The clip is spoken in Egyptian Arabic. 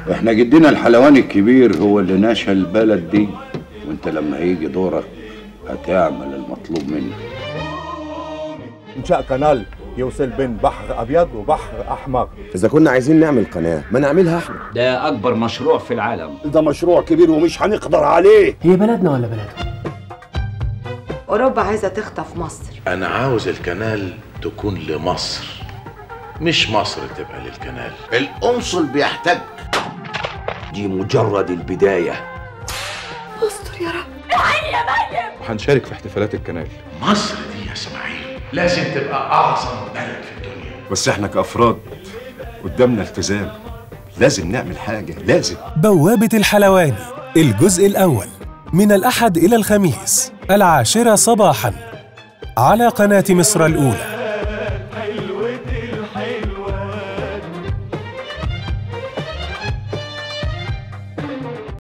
احنا جدنا الحلواني الكبير هو اللي نشأ البلد دي وانت لما هيجي دورك هتعمل المطلوب منك انشاء قناه يوصل بين بحر ابيض وبحر احمر اذا كنا عايزين نعمل قناه ما نعملها احنا ده أكبر مشروع في العالم ده مشروع كبير ومش هنقدر عليه هي بلدنا ولا بلدهم أوروبا عايزة تخطف مصر أنا عاوز الكنال تكون لمصر مش مصر تبقى للكنال القنصل بيحتاج دي مجرد البدايه استر يا رب وهنشارك في احتفالات الكنال مصر دي يا اسماعيل لازم تبقى أعظم بلد في الدنيا بس احنا كأفراد قدامنا التزام لازم نعمل حاجة لازم بوابة الحلواني الجزء الأول من الأحد إلى الخميس العاشرة صباحا على قناة مصر الأولى